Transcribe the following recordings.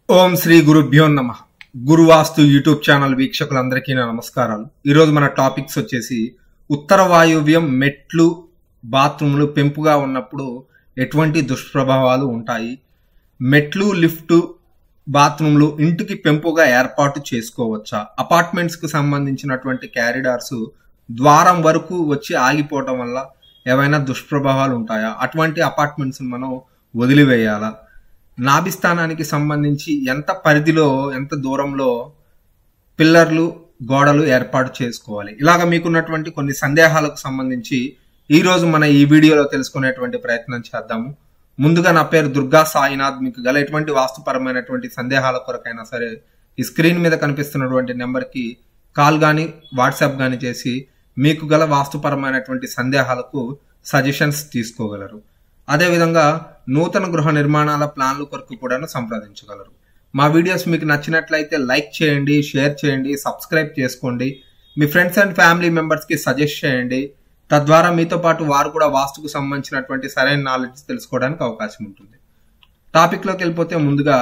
ఓం శ్రీ గురుభ్యో నమ గురువాస్తు YouTube channel వీక్షకులందరికీ నా నమస్కారాలు ఈరోజు మన టాపిక్స్ వచ్చేసి ఉత్తర వాయువ్యం మెట్లు బాత్రూములు పెంపుగా ఉన్నప్పుడు ఎటువంటి దుష్ప్రభావాలు ఉంటాయి మెట్లు లిఫ్ట్ బాత్రూమ్లు ఇంటికి పెంపుగా ఏర్పాటు చేసుకోవచ్చా అపార్ట్మెంట్స్ కు సంబంధించినటువంటి క్యారిడార్స్ ద్వారం వరకు వచ్చి ఆగిపోవటం వల్ల ఏవైనా దుష్ప్రభావాలు ఉంటాయా అటువంటి అపార్ట్మెంట్స్ మనం వదిలివేయాలా నాభిస్థానానికి సంబంధించి ఎంత పరిధిలో ఎంత దూరంలో పిల్లర్లు గోడలు ఏర్పాటు చేసుకోవాలి ఇలాగ మీకున్నటువంటి కొన్ని సందేహాలకు సంబంధించి ఈ రోజు మన ఈ వీడియోలో తెలుసుకునేటువంటి ప్రయత్నం చేద్దాము ముందుగా నా పేరు దుర్గా సాయినాథ్ మీకు గల ఎటువంటి వాస్తుపరమైనటువంటి సందేహాల కొరకైనా సరే ఈ స్క్రీన్ మీద కనిపిస్తున్నటువంటి నెంబర్కి కాల్ కానీ వాట్సాప్ కానీ చేసి మీకు గల వాస్తుపరమైనటువంటి సందేహాలకు సజెషన్స్ తీసుకోగలరు అదేవిధంగా నూతన గృహ నిర్మాణాల ప్లాన్ల కొరకు కూడా సంప్రదించగలరు మా వీడియోస్ మీకు నచ్చినట్లయితే లైక్ చేయండి షేర్ చేయండి సబ్స్క్రైబ్ చేసుకోండి మీ ఫ్రెండ్స్ అండ్ ఫ్యామిలీ మెంబర్స్కి సజెస్ట్ చేయండి తద్వారా మీతో పాటు వారు కూడా వాస్తుకు సంబంధించినటువంటి సరైన నాలెడ్జ్ తెలుసుకోవడానికి అవకాశం ఉంటుంది టాపిక్లోకి వెళ్ళిపోతే ముందుగా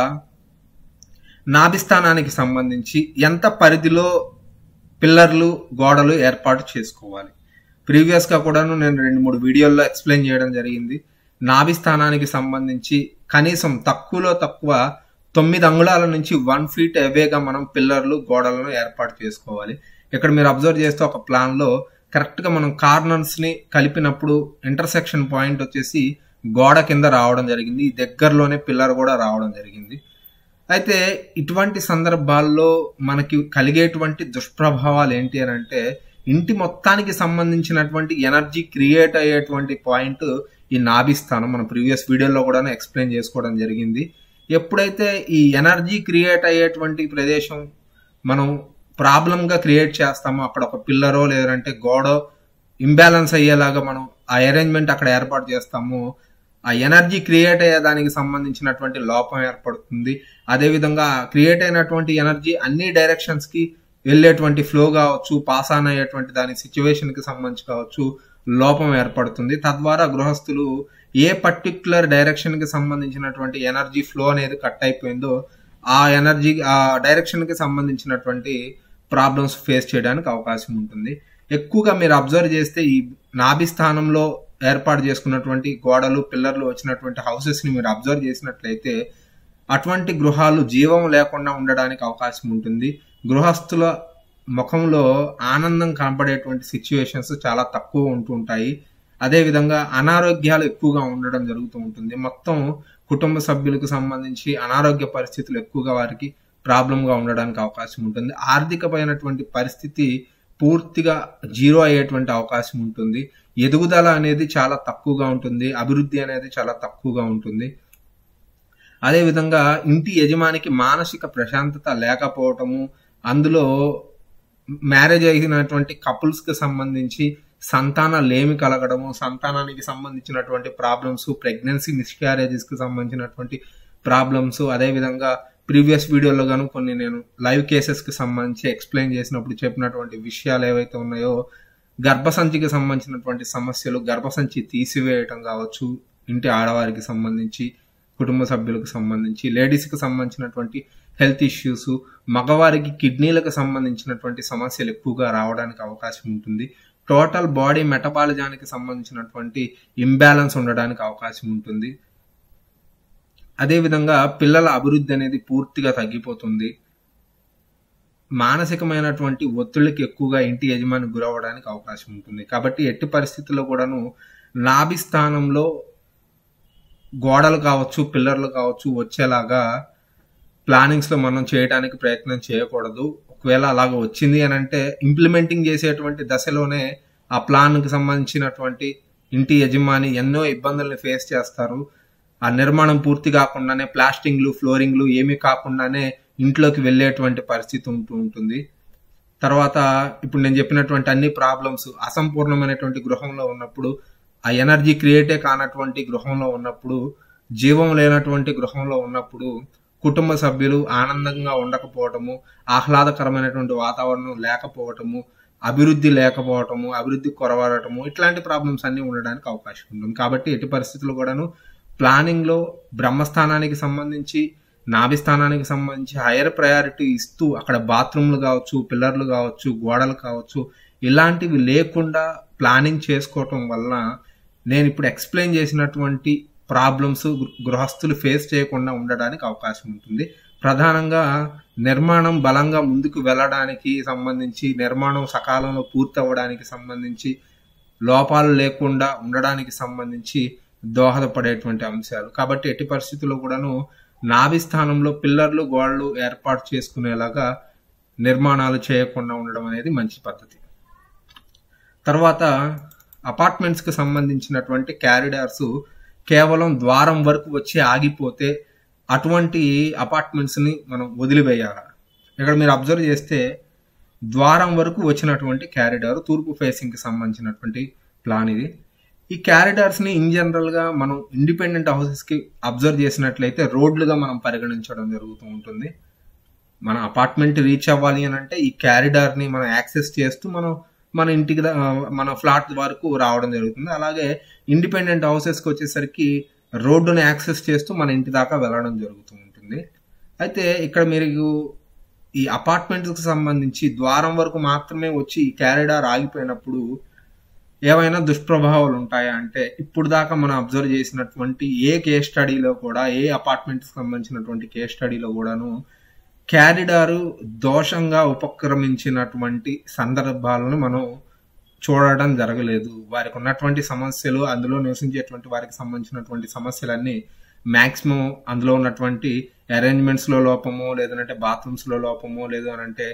నాభిస్థానానికి సంబంధించి ఎంత పరిధిలో పిల్లర్లు గోడలు ఏర్పాటు చేసుకోవాలి ప్రీవియస్గా కూడాను నేను రెండు మూడు వీడియోల్లో ఎక్స్ప్లెయిన్ చేయడం జరిగింది నాభి స్థానానికి సంబంధించి కనీసం తక్కువలో తక్కువ తొమ్మిది అంగుళాల నుంచి వన్ ఫీట్ ఎవేగా మనం పిల్లర్లు గోడలను ఏర్పాటు చేసుకోవాలి ఇక్కడ మీరు అబ్జర్వ్ చేస్తే ఒక ప్లాన్ లో కరెక్ట్ గా మనం కార్నర్స్ ని కలిపినప్పుడు ఇంటర్సెక్షన్ పాయింట్ వచ్చేసి గోడ కింద రావడం జరిగింది ఈ దగ్గరలోనే పిల్లర్ కూడా రావడం జరిగింది అయితే ఇటువంటి సందర్భాల్లో మనకి కలిగేటువంటి దుష్ప్రభావాలు ఏంటి అని అంటే ఇంటి మొత్తానికి సంబంధించినటువంటి ఎనర్జీ క్రియేట్ అయ్యేటువంటి పాయింట్ ఈ నాభిస్థానం మన ప్రీవియస్ వీడియోలో కూడా ఎక్స్ప్లెయిన్ చేసుకోవడం జరిగింది ఎప్పుడైతే ఈ ఎనర్జీ క్రియేట్ అయ్యేటువంటి ప్రదేశం మనం ప్రాబ్లంగా క్రియేట్ చేస్తామో అక్కడ ఒక పిల్లరో లేదంటే గోడో ఇంబ్యాలెన్స్ అయ్యేలాగా మనం ఆ అరేంజ్మెంట్ అక్కడ ఏర్పాటు చేస్తామో ఆ ఎనర్జీ క్రియేట్ అయ్యేదానికి సంబంధించినటువంటి లోపం ఏర్పడుతుంది అదేవిధంగా క్రియేట్ అయినటువంటి ఎనర్జీ అన్ని డైరెక్షన్స్ కి వెళ్ళేటువంటి ఫ్లో కావచ్చు పాస్ ఆన్ అయ్యేటువంటి దాని సిచ్యువేషన్ కి సంబంధించి కావచ్చు లోపం ఏర్పడుతుంది తద్వారా గృహస్థులు ఏ పర్టిక్యులర్ డైరెక్షన్ కి సంబంధించినటువంటి ఎనర్జీ ఫ్లో అనేది కట్ అయిపోయిందో ఆ ఎనర్జీ ఆ డైరెక్షన్ కి సంబంధించినటువంటి ప్రాబ్లమ్స్ ఫేస్ చేయడానికి అవకాశం ఉంటుంది ఎక్కువగా మీరు అబ్జర్వ్ చేస్తే ఈ నాభి స్థానంలో ఏర్పాటు చేసుకున్నటువంటి గోడలు పిల్లర్లు వచ్చినటువంటి హౌసెస్ ని మీరు అబ్జర్వ్ చేసినట్లయితే అటువంటి గృహాలు జీవం లేకుండా ఉండడానికి అవకాశం ఉంటుంది గృహస్థుల ముఖంలో ఆనందం కనపడేటువంటి సిచ్యువేషన్స్ చాలా తక్కువ ఉంటూ ఉంటాయి అదేవిధంగా అనారోగ్యాలు ఎక్కువగా ఉండడం జరుగుతూ ఉంటుంది మొత్తం కుటుంబ సభ్యులకు సంబంధించి అనారోగ్య పరిస్థితులు ఎక్కువగా వారికి ప్రాబ్లంగా ఉండడానికి అవకాశం ఉంటుంది ఆర్థికమైనటువంటి పరిస్థితి పూర్తిగా జీరో అయ్యేటువంటి అవకాశం ఉంటుంది ఎదుగుదల అనేది చాలా తక్కువగా ఉంటుంది అభివృద్ధి అనేది చాలా తక్కువగా ఉంటుంది అదేవిధంగా ఇంటి యజమానికి మానసిక ప్రశాంతత లేకపోవటము అందులో మ్యారేజ్ అయినటువంటి కపుల్స్ కి సంబంధించి సంతాన లేమి కలగడము సంతానానికి సంబంధించినటువంటి ప్రాబ్లమ్స్ ప్రెగ్నెన్సీ మిస్క్యారేజెస్ కి సంబంధించినటువంటి ప్రాబ్లమ్స్ అదేవిధంగా ప్రీవియస్ వీడియోలో గాను కొన్ని నేను లైవ్ కేసెస్ కి సంబంధించి ఎక్స్ప్లెయిన్ చేసినప్పుడు చెప్పినటువంటి విషయాలు ఏవైతే ఉన్నాయో గర్భసంచికి సంబంధించినటువంటి సమస్యలు గర్భసంచి తీసివేయటం కావచ్చు ఇంటి ఆడవారికి సంబంధించి కుటుంబ సభ్యులకు సంబంధించి లేడీస్కి సంబంధించినటువంటి హెల్త్ ఇష్యూస్ మగవారికి కిడ్నీలకు సంబంధించినటువంటి సమస్యలు ఎక్కువగా రావడానికి అవకాశం ఉంటుంది టోటల్ బాడీ మెటబాలిజానికి సంబంధించినటువంటి ఇంబ్యాలెన్స్ ఉండడానికి అవకాశం ఉంటుంది అదేవిధంగా పిల్లల అభివృద్ధి అనేది పూర్తిగా తగ్గిపోతుంది మానసికమైనటువంటి ఒత్తిడికి ఎక్కువగా ఇంటి యజమాని గురవడానికి అవకాశం ఉంటుంది కాబట్టి ఎట్టి పరిస్థితుల్లో కూడాను నాభి స్థానంలో గోడలు కావచ్చు పిల్లర్లు కావచ్చు వచ్చేలాగా ప్లానింగ్స్ లో మనం చేయడానికి ప్రయత్నం చేయకూడదు ఒకవేళ అలాగ వచ్చింది అని అంటే ఇంప్లిమెంటింగ్ చేసేటువంటి దశలోనే ఆ ప్లాన్ కి సంబంధించినటువంటి ఇంటి యజమాని ఎన్నో ఇబ్బందుల్ని ఫేస్ చేస్తారు ఆ నిర్మాణం పూర్తి కాకుండానే ప్లాస్టింగ్లు ఫ్లోరింగ్లు ఏమీ కాకుండానే ఇంట్లోకి వెళ్ళేటువంటి పరిస్థితి ఉంటూ ఉంటుంది తర్వాత ఇప్పుడు నేను చెప్పినటువంటి అన్ని ప్రాబ్లమ్స్ అసంపూర్ణమైనటువంటి గృహంలో ఉన్నప్పుడు ఆ ఎనర్జీ క్రియేటే కానటువంటి గృహంలో ఉన్నప్పుడు జీవం లేనటువంటి గృహంలో ఉన్నప్పుడు కుటుంబ సభ్యులు ఆనందంగా ఉండకపోవటము ఆహ్లాదకరమైనటువంటి వాతావరణం లేకపోవటము అభివృద్ధి లేకపోవటము అభివృద్ధి కొరవడటము ఇట్లాంటి ప్రాబ్లమ్స్ అన్ని ఉండడానికి అవకాశం ఉంటుంది కాబట్టి ఎట్టి పరిస్థితుల్లో కూడాను ప్లానింగ్ లో బ్రహ్మస్థానానికి సంబంధించి నాభి స్థానానికి సంబంధించి హైయర్ ప్రయారిటీ ఇస్తూ అక్కడ బాత్రూమ్లు కావచ్చు పిల్లర్లు కావచ్చు గోడలు కావచ్చు ఇలాంటివి లేకుండా ప్లానింగ్ చేసుకోవటం వల్ల నేను ఇప్పుడు ఎక్స్ప్లెయిన్ చేసినటువంటి ప్రాబ్లమ్స్ గృహస్థులు ఫేస్ చేయకుండా ఉండడానికి అవకాశం ఉంటుంది ప్రధానంగా నిర్మాణం బలంగా ముందుకు వెళ్ళడానికి సంబంధించి నిర్మాణం సకాలంలో పూర్తి అవ్వడానికి సంబంధించి లోపాలు లేకుండా ఉండడానికి సంబంధించి దోహదపడేటువంటి అంశాలు కాబట్టి ఎట్టి పరిస్థితుల్లో కూడాను నాభి స్థానంలో పిల్లర్లు గోడలు ఏర్పాటు చేసుకునేలాగా నిర్మాణాలు చేయకుండా ఉండడం అనేది మంచి పద్ధతి తర్వాత అపార్ట్మెంట్స్కి సంబంధించినటువంటి క్యారిడార్స్ కేవలం ద్వారం వరకు వచ్చి ఆగిపోతే అటువంటి అపార్ట్మెంట్స్ని మనం వదిలివేయాలి ఇక్కడ మీరు అబ్జర్వ్ చేస్తే ద్వారం వరకు వచ్చినటువంటి క్యారిడార్ తూర్పు ఫేసింగ్కి సంబంధించినటువంటి ప్లాన్ ఇది ఈ క్యారిడార్స్ని ఇన్ జనరల్గా మనం ఇండిపెండెంట్ హౌసెస్కి అబ్జర్వ్ చేసినట్లయితే రోడ్లుగా మనం పరిగణించడం జరుగుతూ ఉంటుంది మన అపార్ట్మెంట్ రీచ్ అవ్వాలి అని అంటే ఈ క్యారిడార్ని మనం యాక్సెస్ చేస్తూ మనం మన ఇంటికి దా- మన ఫ్లాట్ వరకు రావడం జరుగుతుంది అలాగే ఇండిపెండెంట్ హౌసెస్కి వచ్చేసరికి రోడ్డును యాక్సెస్ చేస్తూ మన ఇంటి దాకా వెళ్ళడం జరుగుతూ ఉంటుంది అయితే ఇక్కడ మీరు ఈ అపార్ట్మెంట్స్కి సంబంధించి ద్వారం వరకు మాత్రమే వచ్చి ఈ క్యారిడార్ ఆగిపోయినప్పుడు ఏవైనా దుష్ప్రభావాలు ఉంటాయా అంటే ఇప్పుడు దాకా మనం అబ్జర్వ్ చేసినటువంటి ఏ కేస్ స్టడీలో కూడా ఏ అపార్ట్మెంట్కి సంబంధించినటువంటి కేస్ స్టడీలో కూడాను క్యారిడారు దోషంగా ఉపక్రమించినటువంటి సందర్భాలను మనం చూడడం జరగలేదు వారికి ఉన్నటువంటి సమస్యలు అందులో నివసించేటువంటి వారికి సంబంధించినటువంటి సమస్యలన్నీ మాక్సిమం అందులో ఉన్నటువంటి అరేంజ్మెంట్స్ లో లోపము లేదంటే బాత్రూమ్స్ లో లోపము లేదు అని అంటే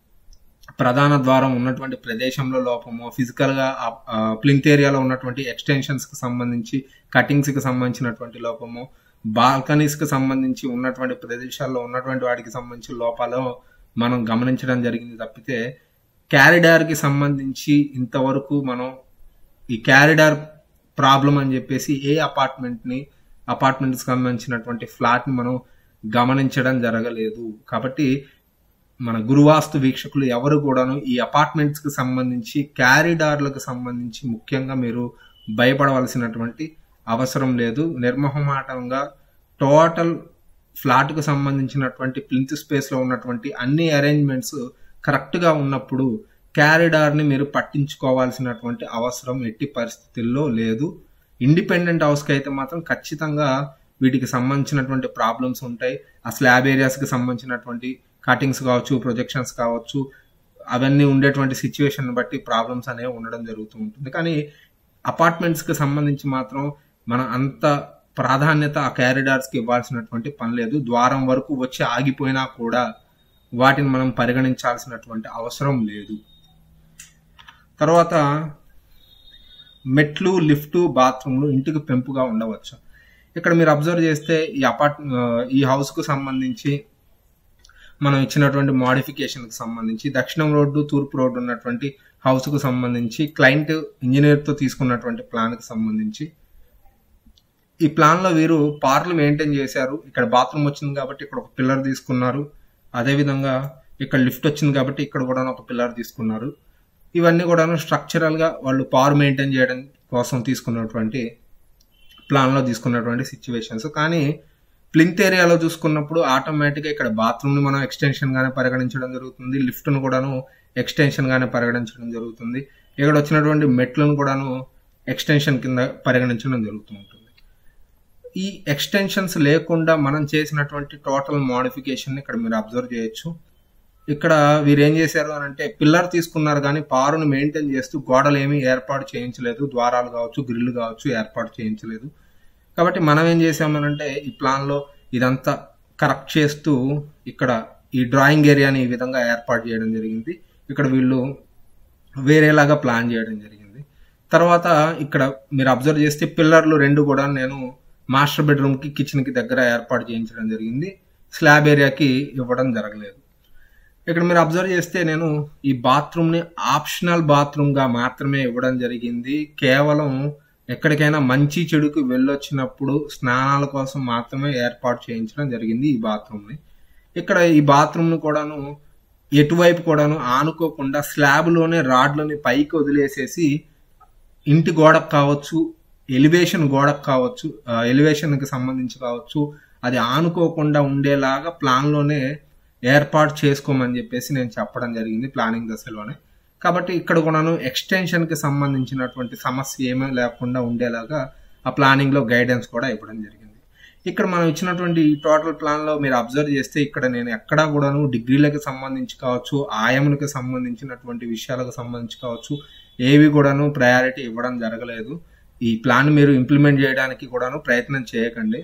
ప్రధాన ద్వారం ఉన్నటువంటి ప్రదేశంలో లోపము ఫిజికల్ గా ప్లింత్ ఏరియాలో ఉన్నటువంటి ఎక్స్టెన్షన్స్ కి సంబంధించి కటింగ్స్ కి సంబంధించినటువంటి లోపము బాల్కనీస్ కి సంబంధించి ఉన్నటువంటి ప్రదేశాల్లో ఉన్నటువంటి వాటికి సంబంధించి లోపాలు మనం గమనించడం జరిగింది తప్పితే క్యారిడార్ కి సంబంధించి ఇంతవరకు మనం ఈ క్యారిడార్ ప్రాబ్లం అని చెప్పేసి ఏ అపార్ట్మెంట్ ని అపార్ట్మెంట్ కి సంబంధించినటువంటి ఫ్లాట్ ని మనం గమనించడం జరగలేదు కాబట్టి మన గురువాస్తు వీక్షకులు ఎవరు కూడాను ఈ అపార్ట్మెంట్స్ కి సంబంధించి క్యారిడార్లకు సంబంధించి ముఖ్యంగా మీరు భయపడవలసినటువంటి అవసరం లేదు నిర్మోహమాటంగా టోటల్ ఫ్లాట్ కు సంబంధించినటువంటి ప్లింత్ స్పేస్ లో ఉన్నటువంటి అన్ని అరేంజ్మెంట్స్ కరెక్ట్ గా ఉన్నప్పుడు క్యారిడార్ ని మీరు పట్టించుకోవాల్సినటువంటి అవసరం ఎట్టి పరిస్థితుల్లో లేదు ఇండిపెండెంట్ హౌస్ కి అయితే మాత్రం ఖచ్చితంగా వీటికి సంబంధించినటువంటి ప్రాబ్లమ్స్ ఉంటాయి ఆ స్లాబ్ ఏరియాస్ కి సంబంధించినటువంటి కటింగ్స్ కావచ్చు ప్రొజెక్షన్స్ కావచ్చు అవన్నీ ఉండేటువంటి సిచ్యువేషన్ బట్టి ప్రాబ్లమ్స్ అనేవి ఉండడం జరుగుతూ ఉంటుంది కానీ అపార్ట్మెంట్స్ కి సంబంధించి మాత్రం మనం అంత ప్రాధాన్యత ఆ క్యారిడార్స్ కి ఇవ్వాల్సినటువంటి పని లేదు ద్వారం వరకు వచ్చి ఆగిపోయినా కూడా వాటిని మనం పరిగణించాల్సినటువంటి అవసరం లేదు తర్వాత మెట్లు లిఫ్ట్ బాత్రూమ్లు ఇంటికి పెంపుగా ఉండవచ్చు ఇక్కడ మీరు అబ్జర్వ్ చేస్తే ఈ అపార్ట్ ఈ హౌస్ కు సంబంధించి మనం ఇచ్చినటువంటి మోడిఫికేషన్ కి సంబంధించి దక్షిణం రోడ్డు తూర్పు రోడ్డు ఉన్నటువంటి హౌస్ కు సంబంధించి క్లయింట్ ఇంజనీర్ తో తీసుకున్నటువంటి ప్లాన్ కి సంబంధించి ఈ ప్లాన్ లో వీరు పార్లు మెయింటైన్ చేశారు ఇక్కడ బాత్రూమ్ వచ్చింది కాబట్టి ఇక్కడ ఒక పిల్లర్ తీసుకున్నారు అదే విధంగా ఇక్కడ లిఫ్ట్ వచ్చింది కాబట్టి ఇక్కడ కూడా ఒక పిల్లర్ తీసుకున్నారు ఇవన్నీ కూడా స్ట్రక్చరల్ గా వాళ్ళు పవర్ మెయింటైన్ చేయడం కోసం తీసుకున్నటువంటి ప్లాన్ లో తీసుకున్నటువంటి సిచ్యువేషన్స్ కానీ ప్లింత్ ఏరియాలో చూసుకున్నప్పుడు ఆటోమేటిక్ గా ఇక్కడ బాత్రూమ్ ని మనం ఎక్స్టెన్షన్ గానే పరిగణించడం జరుగుతుంది లిఫ్ట్ ను కూడాను ఎక్స్టెన్షన్ గానే పరిగణించడం జరుగుతుంది ఇక్కడ వచ్చినటువంటి మెట్లను కూడాను ఎక్స్టెన్షన్ కింద పరిగణించడం జరుగుతూ ఉంటుంది ఈ ఎక్స్టెన్షన్స్ లేకుండా మనం చేసినటువంటి టోటల్ మోడిఫికేషన్ ఇక్కడ మీరు అబ్జర్వ్ చేయొచ్చు ఇక్కడ వీరు ఏం చేశారు అని అంటే పిల్లర్ తీసుకున్నారు కానీ పారును మెయింటైన్ చేస్తూ గోడలు ఏమీ ఏర్పాటు చేయించలేదు ద్వారాలు కావచ్చు గ్రిల్లు కావచ్చు ఏర్పాటు చేయించలేదు కాబట్టి మనం ఏం చేసామనంటే ఈ ప్లాన్ లో ఇదంతా కరెక్ట్ చేస్తూ ఇక్కడ ఈ డ్రాయింగ్ ఏరియాని ఈ విధంగా ఏర్పాటు చేయడం జరిగింది ఇక్కడ వీళ్ళు వేరేలాగా ప్లాన్ చేయడం జరిగింది తర్వాత ఇక్కడ మీరు అబ్జర్వ్ చేస్తే పిల్లర్లు రెండు కూడా నేను మాస్టర్ బెడ్రూమ్ కి కిచెన్ కి దగ్గర ఏర్పాటు చేయించడం జరిగింది స్లాబ్ ఏరియాకి ఇవ్వడం జరగలేదు ఇక్కడ మీరు అబ్జర్వ్ చేస్తే నేను ఈ బాత్రూమ్ ని ఆప్షనల్ బాత్రూమ్ గా మాత్రమే ఇవ్వడం జరిగింది కేవలం ఎక్కడికైనా మంచి చెడుకు వెళ్ళొచ్చినప్పుడు స్నానాల కోసం మాత్రమే ఏర్పాటు చేయించడం జరిగింది ఈ బాత్రూమ్ ని ఇక్కడ ఈ బాత్రూమ్ ని కూడాను ఎటువైపు కూడాను ఆనుకోకుండా స్లాబ్ లోనే రాడ్లని పైకి వదిలేసేసి ఇంటి గోడకు కావచ్చు ఎలివేషన్ గోడకు కావచ్చు ఎలివేషన్ కి సంబంధించి కావచ్చు అది ఆనుకోకుండా ఉండేలాగా ప్లాన్లోనే ఏర్పాటు చేసుకోమని చెప్పేసి నేను చెప్పడం జరిగింది ప్లానింగ్ దశలోనే కాబట్టి ఇక్కడ కూడాను ఎక్స్టెన్షన్కి సంబంధించినటువంటి సమస్య ఏమీ లేకుండా ఉండేలాగా ఆ ప్లానింగ్లో గైడెన్స్ కూడా ఇవ్వడం జరిగింది ఇక్కడ మనం ఇచ్చినటువంటి ఈ టోటల్ ప్లాన్లో మీరు అబ్జర్వ్ చేస్తే ఇక్కడ నేను ఎక్కడా కూడాను డిగ్రీలకు సంబంధించి కావచ్చు ఆయమునికి సంబంధించినటువంటి విషయాలకు సంబంధించి కావచ్చు ఏవి కూడాను ప్రయారిటీ ఇవ్వడం జరగలేదు ఈ ప్లాన్ మీరు ఇంప్లిమెంట్ చేయడానికి కూడాను ప్రయత్నం చేయకండి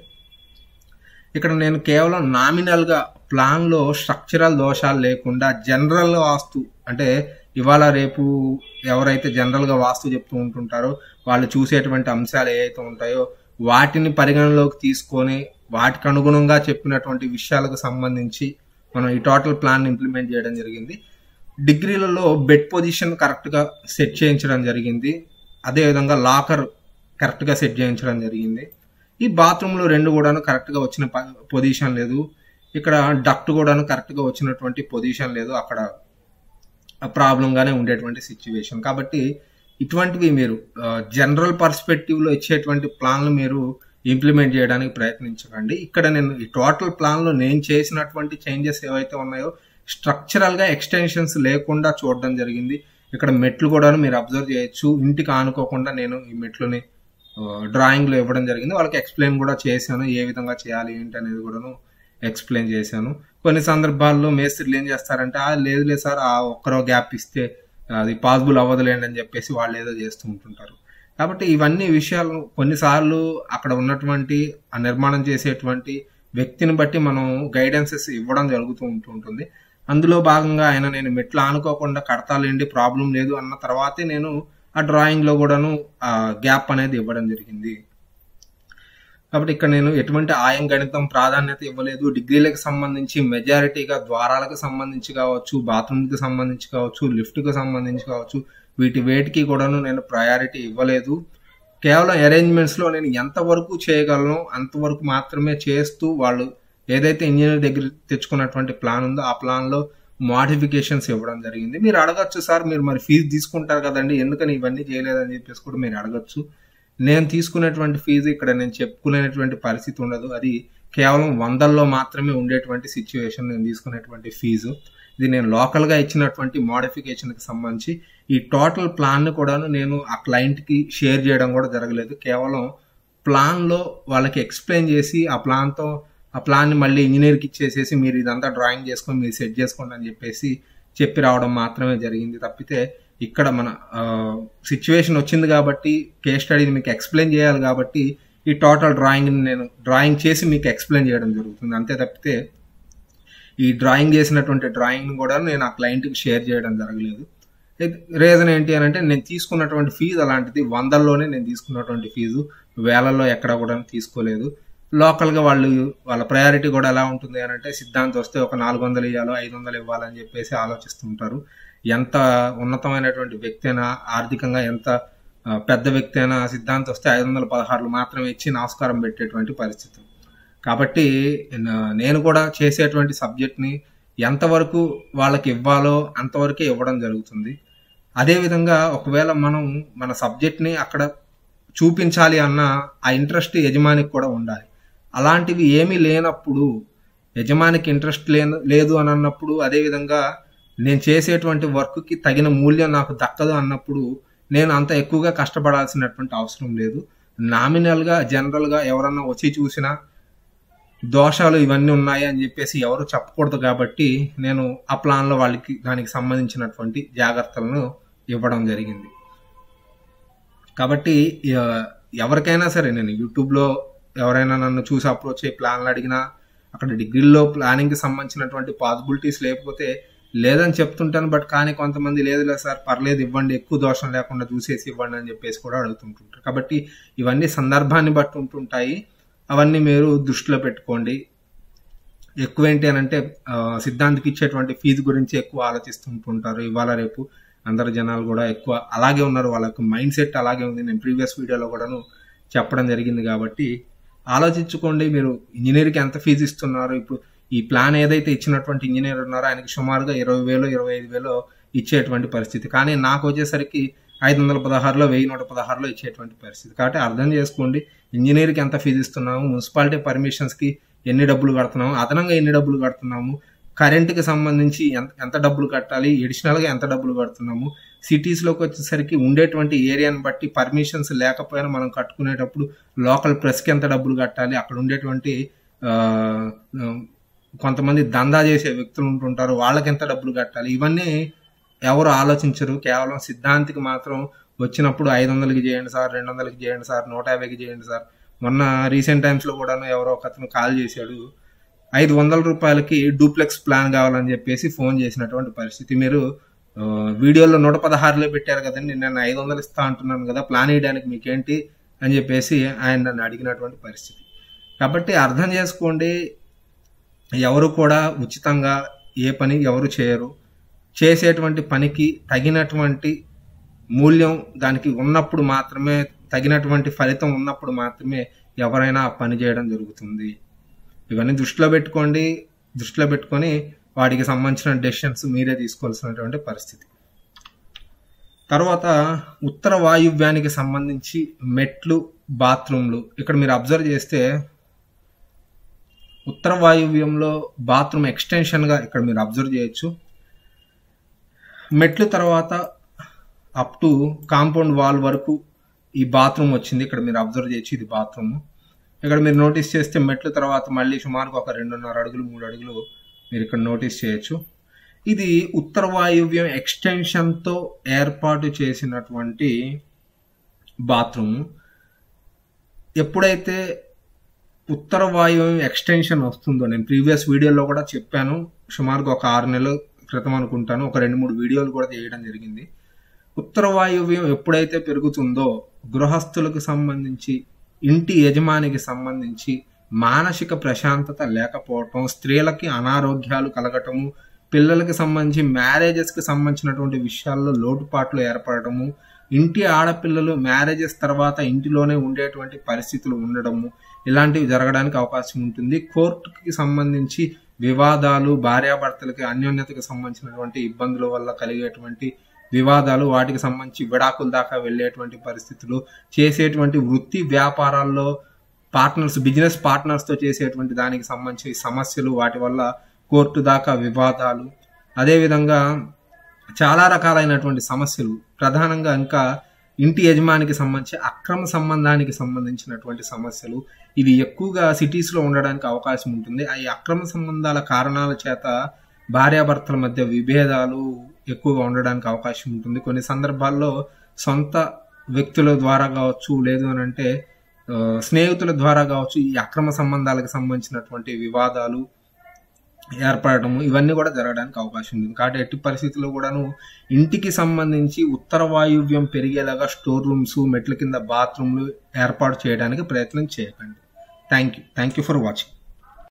ఇక్కడ నేను కేవలం నామినల్గా ప్లాన్లో స్ట్రక్చరల్ దోషాలు లేకుండా జనరల్ వాస్తు అంటే ఇవాళ రేపు ఎవరైతే జనరల్గా వాస్తు చెప్తూ ఉంటుంటారో వాళ్ళు చూసేటువంటి అంశాలు ఏవైతే ఉంటాయో వాటిని పరిగణలోకి తీసుకొని వాటికి అనుగుణంగా చెప్పినటువంటి విషయాలకు సంబంధించి మనం ఈ టోటల్ ప్లాన్ ఇంప్లిమెంట్ చేయడం జరిగింది డిగ్రీలలో బెడ్ పొజిషన్ కరెక్ట్గా సెట్ చేయించడం జరిగింది అదేవిధంగా లాకర్ కరెక్ట్గా సెట్ చేయించడం జరిగింది ఈ బాత్రూంలో రెండు కూడాను కరెక్ట్గా వచ్చిన పొజిషన్ లేదు ఇక్కడ డక్ట్ కూడాను కరెక్ట్గా వచ్చినటువంటి పొజిషన్ లేదు అక్కడ ప్రాబ్లంగానే ఉండేటువంటి సిచ్యువేషన్ కాబట్టి ఇటువంటివి మీరు జనరల్ పర్స్పెక్టివ్లో ఇచ్చేటువంటి ప్లాన్లు మీరు ఇంప్లిమెంట్ చేయడానికి ప్రయత్నించకండి ఇక్కడ నేను ఈ టోటల్ ప్లాన్లో నేను చేసినటువంటి చేంజెస్ ఏవైతే ఉన్నాయో స్ట్రక్చరల్గా ఎక్స్టెన్షన్స్ లేకుండా చూడడం జరిగింది ఇక్కడ మెట్లు కూడా మీరు అబ్జర్వ్ చేయొచ్చు ఇంటికి ఆనుకోకుండా నేను ఈ మెట్లుని డ్రాయింగ్లో ఇవ్వడం జరిగింది వాళ్ళకి ఎక్స్ప్లెయిన్ కూడా చేశాను ఏ విధంగా చేయాలి ఏంటి అనేది కూడాను ఎక్స్ప్లెయిన్ చేశాను కొన్ని సందర్భాల్లో మేస్త్రీలు ఏం చేస్తారంటే ఆ లేదు లేదు సార్ ఆ ఒక్కరో గ్యాప్ ఇస్తే అది పాసిబుల్ అవ్వదులేండి అని చెప్పేసి వాళ్ళు ఏదో చేస్తూ ఉంటుంటారు కాబట్టి ఇవన్నీ విషయాలు కొన్నిసార్లు అక్కడ ఉన్నటువంటి ఆ నిర్మాణం చేసేటువంటి వ్యక్తిని బట్టి మనం గైడెన్సెస్ ఇవ్వడం జరుగుతూ ఉంటుంటుంది అందులో భాగంగా ఆయన నేను మెట్లు ఆనుకోకుండా కడతాలేండి ప్రాబ్లం లేదు అన్న తర్వాతే నేను ఆ డ్రాయింగ్లో కూడాను ఆ గ్యాప్ అనేది ఇవ్వడం జరిగింది కాబట్టి ఇక్కడ నేను ఎటువంటి ఆయం గణితం ప్రాధాన్యత ఇవ్వలేదు డిగ్రీలకు సంబంధించి మెజారిటీగా ద్వారాలకు సంబంధించి కావచ్చు బాత్రూమ్కి సంబంధించి కావచ్చు లిఫ్ట్కి సంబంధించి కావచ్చు వీటి వేటికి కూడాను నేను ప్రయారిటీ ఇవ్వలేదు కేవలం అరేంజ్మెంట్స్లో నేను ఎంతవరకు చేయగలను అంతవరకు మాత్రమే చేస్తూ వాళ్ళు ఏదైతే ఇంజనీర్ దగ్గర తెచ్చుకున్నటువంటి ప్లాన్ ఉందో ఆ ప్లాన్లో మోడిఫికేషన్స్ ఇవ్వడం జరిగింది మీరు అడగచ్చు సార్ మీరు మరి ఫీజు తీసుకుంటారు కదండి ఎందుకని ఇవన్నీ చేయలేదని చెప్పేసి కూడా మీరు అడగచ్చు నేను తీసుకునేటువంటి ఫీజు ఇక్కడ నేను చెప్పుకునేటువంటి పరిస్థితి ఉండదు అది కేవలం వందల్లో మాత్రమే ఉండేటువంటి సిచ్యువేషన్ నేను తీసుకునేటువంటి ఫీజు ఇది నేను లోకల్గా ఇచ్చినటువంటి మోడిఫికేషన్కి సంబంధించి ఈ టోటల్ ప్లాన్ని కూడాను నేను ఆ క్లయింట్కి షేర్ చేయడం కూడా జరగలేదు కేవలం ప్లాన్లో వాళ్ళకి ఎక్స్ప్లెయిన్ చేసి ఆ ప్లాన్తో ఆ ప్లాన్ని మళ్ళీ ఇంజనీర్కి ఇచ్చేసేసి మీరు ఇదంతా డ్రాయింగ్ చేసుకొని మీరు సెట్ చేసుకోండి అని చెప్పేసి చెప్పి రావడం మాత్రమే జరిగింది తప్పితే ఇక్కడ మన సిచ్యువేషన్ వచ్చింది కాబట్టి కేస్ స్టడీని మీకు ఎక్స్ప్లెయిన్ చేయాలి కాబట్టి ఈ టోటల్ డ్రాయింగ్ని నేను డ్రాయింగ్ చేసి మీకు ఎక్స్ప్లెయిన్ చేయడం జరుగుతుంది అంతే తప్పితే ఈ డ్రాయింగ్ చేసినటువంటి డ్రాయింగ్ని కూడా నేను ఆ క్లయింట్కి షేర్ చేయడం జరగలేదు రీజన్ ఏంటి అని అంటే నేను తీసుకున్నటువంటి ఫీజు అలాంటిది వందల్లోనే నేను తీసుకున్నటువంటి ఫీజు వేలల్లో ఎక్కడ కూడా తీసుకోలేదు లోకల్గా వాళ్ళు వాళ్ళ ప్రయారిటీ కూడా ఎలా ఉంటుంది అని అంటే సిద్ధాంతం వస్తే ఒక నాలుగు వందలు ఇవ్వాలో ఐదు వందలు ఇవ్వాలని చెప్పేసి ఆలోచిస్తుంటారు ఎంత ఉన్నతమైనటువంటి వ్యక్తి అయినా ఆర్థికంగా ఎంత పెద్ద వ్యక్తి అయినా సిద్ధాంతం వస్తే ఐదు వందల పదహారులు మాత్రమే ఇచ్చి నమస్కారం పెట్టేటువంటి పరిస్థితి కాబట్టి నేను కూడా చేసేటువంటి సబ్జెక్ట్ని ఎంతవరకు వాళ్ళకి ఇవ్వాలో అంతవరకే ఇవ్వడం జరుగుతుంది అదేవిధంగా ఒకవేళ మనం మన సబ్జెక్ట్ని అక్కడ చూపించాలి అన్న ఆ ఇంట్రెస్ట్ యజమానికి కూడా ఉండాలి అలాంటివి ఏమీ లేనప్పుడు యజమానికి ఇంట్రెస్ట్ లేను లేదు అని అన్నప్పుడు అదేవిధంగా నేను చేసేటువంటి వర్క్కి తగిన మూల్యం నాకు దక్కదు అన్నప్పుడు నేను అంత ఎక్కువగా కష్టపడాల్సినటువంటి అవసరం లేదు నామినల్గా జనరల్గా ఎవరన్నా వచ్చి చూసినా దోషాలు ఇవన్నీ ఉన్నాయి అని చెప్పేసి ఎవరు చెప్పకూడదు కాబట్టి నేను ఆ ప్లాన్లో వాళ్ళకి దానికి సంబంధించినటువంటి జాగ్రత్తలను ఇవ్వడం జరిగింది కాబట్టి ఎవరికైనా సరే నేను యూట్యూబ్లో ఎవరైనా నన్ను చూసి అప్రోచ్ అయ్యి ప్లాన్లు అడిగినా అక్కడ డిగ్రీలో ప్లానింగ్కి సంబంధించినటువంటి పాసిబిలిటీస్ లేకపోతే లేదని చెప్తుంటాను బట్ కానీ కొంతమంది లేదు లేదు సార్ పర్లేదు ఇవ్వండి ఎక్కువ దోషం లేకుండా చూసేసి ఇవ్వండి అని చెప్పేసి కూడా అడుగుతుంటుంటారు కాబట్టి ఇవన్నీ సందర్భాన్ని బట్టి ఉంటుంటాయి అవన్నీ మీరు దృష్టిలో పెట్టుకోండి ఎక్కువ ఏంటి అని అంటే సిద్ధాంతికి ఇచ్చేటువంటి ఫీజు గురించి ఎక్కువ ఆలోచిస్తుంటుంటారు ఇవాళ రేపు అందరు జనాలు కూడా ఎక్కువ అలాగే ఉన్నారు వాళ్ళకి మైండ్ సెట్ అలాగే ఉంది నేను ప్రీవియస్ వీడియోలో కూడాను చెప్పడం జరిగింది కాబట్టి ఆలోచించుకోండి మీరు ఇంజనీర్కి ఎంత ఫీజు ఇస్తున్నారు ఇప్పుడు ఈ ప్లాన్ ఏదైతే ఇచ్చినటువంటి ఇంజనీర్ ఉన్నారో ఆయనకి సుమారుగా ఇరవై వేలు ఇరవై ఐదు వేలు ఇచ్చేటువంటి పరిస్థితి కానీ నాకు వచ్చేసరికి ఐదు వందల పదహారులో వెయ్యి నూట పదహారులో ఇచ్చేటువంటి పరిస్థితి కాబట్టి అర్థం చేసుకోండి ఇంజనీర్కి ఎంత ఫీజు ఇస్తున్నాము మున్సిపాలిటీ పర్మిషన్స్కి ఎన్ని డబ్బులు కడుతున్నాము అదనంగా ఎన్ని డబ్బులు కడుతున్నాము కరెంటుకి సంబంధించి ఎంత ఎంత డబ్బులు కట్టాలి ఎడిషనల్గా ఎంత డబ్బులు కడుతున్నాము సిటీస్లోకి వచ్చేసరికి ఉండేటువంటి ఏరియాని బట్టి పర్మిషన్స్ లేకపోయినా మనం కట్టుకునేటప్పుడు లోకల్ ప్రెస్కి ఎంత డబ్బులు కట్టాలి అక్కడ ఉండేటువంటి ఆ, కొంతమంది దందా చేసే వ్యక్తులు ఉంటుంటారు వాళ్ళకి ఎంత డబ్బులు కట్టాలి ఇవన్నీ ఎవరు ఆలోచించరు కేవలం సిద్ధాంతికి మాత్రం వచ్చినప్పుడు ఐదు వందలకి చేయండి సార్ రెండు వందలకి చేయండి సార్ నూట యాభైకి చేయండి సార్ మొన్న రీసెంట్ టైమ్స్లో కూడాను ఎవరో ఒక అతను కాల్ చేశాడు ఐదు వందల రూపాయలకి డూప్లెక్స్ ప్లాన్ కావాలని చెప్పేసి ఫోన్ చేసినటువంటి పరిస్థితి మీరు ఆ, వీడియోలో నూట పదహారులో పెట్టారు కదండి నేను ఐదు వందలు ఇస్తా అంటున్నాను కదా ప్లాన్ వేయడానికి మీకేంటి అని చెప్పేసి ఆయన నన్ను అడిగినటువంటి పరిస్థితి కాబట్టి అర్థం చేసుకోండి ఎవరు కూడా ఉచితంగా ఏ పని ఎవరు చేయరు చేసేటువంటి పనికి తగినటువంటి మూల్యం దానికి ఉన్నప్పుడు మాత్రమే తగినటువంటి ఫలితం ఉన్నప్పుడు మాత్రమే ఎవరైనా ఆ పని చేయడం జరుగుతుంది ఇవన్నీ దృష్టిలో పెట్టుకోండి దృష్టిలో పెట్టుకొని వాటికి సంబంధించిన డెసిషన్స్ మీరే తీసుకోవాల్సినటువంటి పరిస్థితి తర్వాత ఉత్తర వాయువ్యానికి సంబంధించి మెట్లు బాత్రూమ్లు ఇక్కడ మీరు అబ్జర్వ్ చేస్తే ఉత్తర వాయువ్యంలో బాత్రూమ్ ఎక్స్టెన్షన్గా ఇక్కడ మీరు అబ్జర్వ్ చేయొచ్చు మెట్లు తర్వాత అప్ టు కాంపౌండ్ వాల్ వరకు ఈ బాత్రూమ్ వచ్చింది ఇక్కడ మీరు అబ్జర్వ్ చేయొచ్చు ఇది బాత్రూమ్ ఇక్కడ మీరు నోటీస్ చేస్తే మెట్ల తర్వాత మళ్ళీ సుమారుగా ఒక రెండున్నర అడుగులు మూడు అడుగులు మీరు ఇక్కడ నోటీస్ చేయొచ్చు ఇది ఉత్తర వాయువ్యం ఎక్స్టెన్షన్తో ఏర్పాటు చేసినటువంటి బాత్రూమ్ ఎప్పుడైతే ఉత్తర వాయువ్యం ఎక్స్టెన్షన్ వస్తుందో నేను ప్రీవియస్ వీడియోలో కూడా చెప్పాను సుమారుగా ఒక ఆరు నెలల క్రితం అనుకుంటాను ఒక రెండు మూడు వీడియోలు కూడా చేయడం జరిగింది ఉత్తర వాయువ్యం ఎప్పుడైతే పెరుగుతుందో గృహస్థులకు సంబంధించి ఇంటి యజమానికి సంబంధించి మానసిక ప్రశాంతత లేకపోవటం స్త్రీలకి అనారోగ్యాలు కలగటము పిల్లలకి సంబంధించి మ్యారేజెస్కి సంబంధించినటువంటి విషయాల్లో లోటుపాట్లు ఏర్పడటము ఇంటి ఆడపిల్లలు మ్యారేజెస్ తర్వాత ఇంటిలోనే ఉండేటువంటి పరిస్థితులు ఉండడము ఇలాంటివి జరగడానికి అవకాశం ఉంటుంది కోర్టుకి సంబంధించి వివాదాలు భార్యాభర్తలకి అన్యోన్యతకు సంబంధించినటువంటి ఇబ్బందుల వల్ల కలిగేటువంటి వివాదాలు వాటికి సంబంధించి విడాకుల దాకా వెళ్ళేటువంటి పరిస్థితులు చేసేటువంటి వృత్తి వ్యాపారాల్లో పార్ట్నర్స్ బిజినెస్ పార్ట్నర్స్తో చేసేటువంటి దానికి సంబంధించి సమస్యలు వాటి వల్ల కోర్టు దాకా వివాదాలు అదేవిధంగా చాలా రకాలైనటువంటి సమస్యలు ప్రధానంగా ఇంకా ఇంటి యజమానికి సంబంధించి అక్రమ సంబంధానికి సంబంధించినటువంటి సమస్యలు ఇవి ఎక్కువగా సిటీస్లో ఉండడానికి అవకాశం ఉంటుంది ఆ ఈ అక్రమ సంబంధాల కారణాల చేత భార్యాభర్తల మధ్య విభేదాలు ఎక్కువగా ఉండడానికి అవకాశం ఉంటుంది కొన్ని సందర్భాల్లో సొంత వ్యక్తుల ద్వారా కావచ్చు లేదు అని అంటే ఆ, స్నేహితుల ద్వారా కావచ్చు ఈ అక్రమ సంబంధాలకు సంబంధించినటువంటి వివాదాలు ఏర్పడటము ఇవన్నీ కూడా జరగడానికి అవకాశం ఉంది కాబట్టి ఎట్టి పరిస్థితుల్లో కూడాను ఇంటికి సంబంధించి ఉత్తర వాయువ్యం పెరిగేలాగా స్టోర్ రూమ్స్ మెట్ల కింద బాత్రూమ్లు ఏర్పాటు చేయడానికి ప్రయత్నం చేయకండి thank you thank you for watching